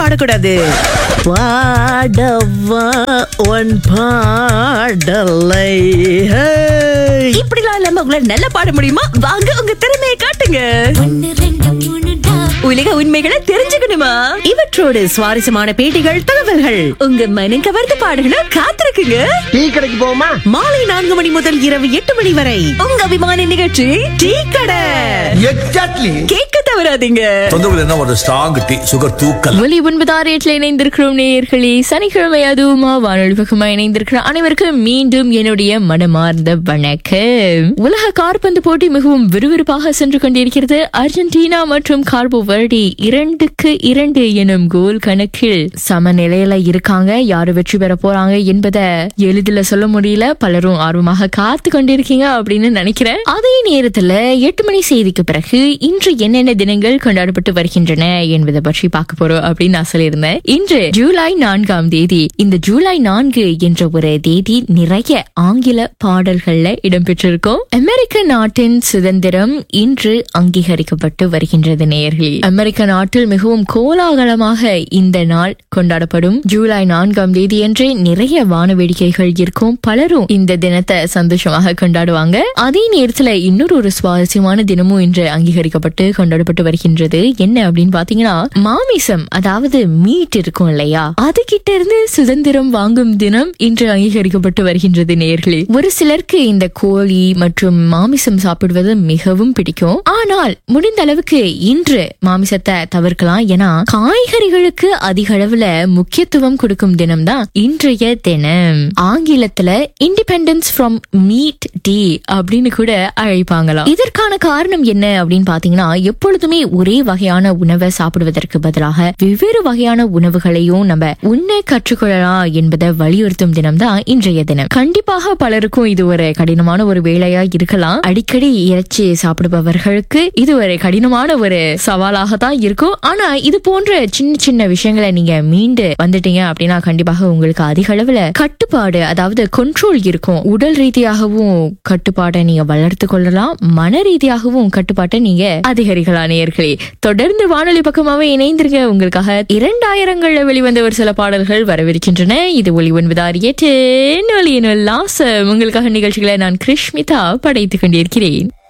பாடக்கூடாது பாடவா உன் பாடலை ஹே. இப்படிலாம் இல்லாம உங்களால நல்லா பாட முடியுமா வாங்க உங்க திறமையை காட்டுங்க உலக உண்மைகளை தெரிஞ்சுக்கணுமா இவற்றோடு சுவாரஸ்யமான பேட்டிகள் தகவல்கள் உங்க மனம் கவர்ந்த பாடல்களை காத்திருக்குங்க டீ கடைக்கு போமா மாலை நான்கு மணி முதல் இரவு எட்டு மணி வரை உங்க அபிமான நிகழ்ச்சி டீ கடை எக்ஸாக்ட்லி கேட்க தவறாதீங்க தொந்தரவு என்ன ஒரு ஸ்ட்ராங் டீ சுகர் தூக்கல் ஒலி ஒன்பதாறு எட்டுல இணைந்திருக்கிறோம் நேயர்களே சனிக்கிழமை அதுவுமா வானொலி பக்கமா இணைந்திருக்கிற அனைவருக்கும் மீண்டும் என்னுடைய மனமார்ந்த வணக்கம் உலக கார்பந்து போட்டி மிகவும் விறுவிறுப்பாக சென்று கொண்டிருக்கிறது அர்ஜென்டினா மற்றும் கார்போ வர்டி இரண்டுக்கு இரண்டு எனும் கோல் கணக்கில் சமநிலையில இருக்காங்க யாரு வெற்றி பெற போறாங்க என்பதை எளிதில் சொல்ல முடியல பலரும் ஆர்வமாக காத்து கொண்டிருக்கீங்க அப்படின்னு நினைக்கிறேன் அதே நேரத்துல எட்டு மணி செய்திக்கு பிறகு இன்று என்னென்ன தினங்கள் கொண்டாடப்பட்டு வருகின்றன என்பதை பற்றி பார்க்க போறோம் அப்படின்னு நான் சொல்லியிருந்தேன் இன்று ஜூலை நான்காம் தேதி இந்த ஜூலை நான்கு என்ற ஒரு தேதி நிறைய ஆங்கில பாடல்கள்ல இடம்பெற்றிருக்கும் அமெரிக்க நாட்டின் சுதந்திரம் இன்று அங்கீகரிக்கப்பட்டு வருகின்றது நேயர்களே அமெரிக்க நாட்டில் மிகவும் கோலாகலமாக இந்த நாள் கொண்டாடப்படும் ஜூலை நான்காம் தேதி என்று நிறைய வான வேடிக்கைகள் இருக்கும் பலரும் இந்த தினத்தை சந்தோஷமாக கொண்டாடுவாங்க அதே நேரத்துல இன்னொரு ஒரு சுவாரஸ்யமான தினமும் இன்று அங்கீகரிக்கப்பட்டு கொண்டாடப்பட்டு வருகின்றது என்ன அப்படின்னு பாத்தீங்கன்னா மாமிசம் அதாவது மீட் இருக்கும் இல்லையா அது கிட்ட இருந்து சுதந்திரம் வாங்கும் தினம் இன்று அங்கீகரிக்கப்பட்டு வருகின்றது நேர்களே ஒரு சிலருக்கு இந்த கோழி மற்றும் மாமிசம் சாப்பிடுவது மிகவும் பிடிக்கும் ஆனால் முடிந்த அளவுக்கு இன்று மாமிசத்தை தவிர்க்கலாம் ஏன்னா காய்கறிகளுக்கு அதிக அளவுல முக்கியத்துவம் கொடுக்கும் தினம் தான் இன்றைய தினம் ஆங்கிலத்துல இண்டிபெண்டன்ஸ் ஃப்ரம் மீட் டே அப்படின்னு கூட அழைப்பாங்களாம் இதற்கான காரணம் என்ன அப்படின்னு பாத்தீங்கன்னா எப்பொழுதுமே ஒரே வகையான உணவை சாப்பிடுவதற்கு பதிலாக வெவ்வேறு வகையான உணவுகளையும் நம்ம உண்ண கற்றுக்கொள்ளலாம் என்பதை வலியுறுத்தும் தினம் தான் இன்றைய தினம் கண்டிப்பாக பலருக்கும் இது ஒரு கடினமான ஒரு வேலையா இருக்கலாம் அடிக்கடி இறைச்சி சாப்பிடுபவர்களுக்கு இது ஒரு கடினமான ஒரு சவாலாக தான் இருக்கும் ஆனா இது போன்ற சின்ன சின்ன விஷயங்களை நீங்க மீண்டு வந்துட்டீங்க அப்படின்னா கண்டிப்பாக உங்களுக்கு அதிக அளவுல கட்டுப்பாடு அதாவது கண்ட்ரோல் இருக்கும் உடல் ரீதியாகவும் கட்டுப்பாட்டை நீங்க வளர்த்து கொள்ளலாம் மன ரீதியாகவும் கட்டுப்பாட்டை நீங்க அதிகரிக்கலாம் நேயர்களே தொடர்ந்து வானொலி பக்கமாவே இணைந்திருங்க உங்களுக்காக இரண்டாயிரங்கள்ல வெளிவந்த ஒரு சில பாடல்கள் வரவிருக்கின்றன இது ஒளி ஒன்பதாறு எட்டு ஒளியின் உல்லாசம் உங்களுக்காக நிகழ்ச்சிகளை நான் கிருஷ்மிதா படைத்துக் கொண்டிருக்கிறேன்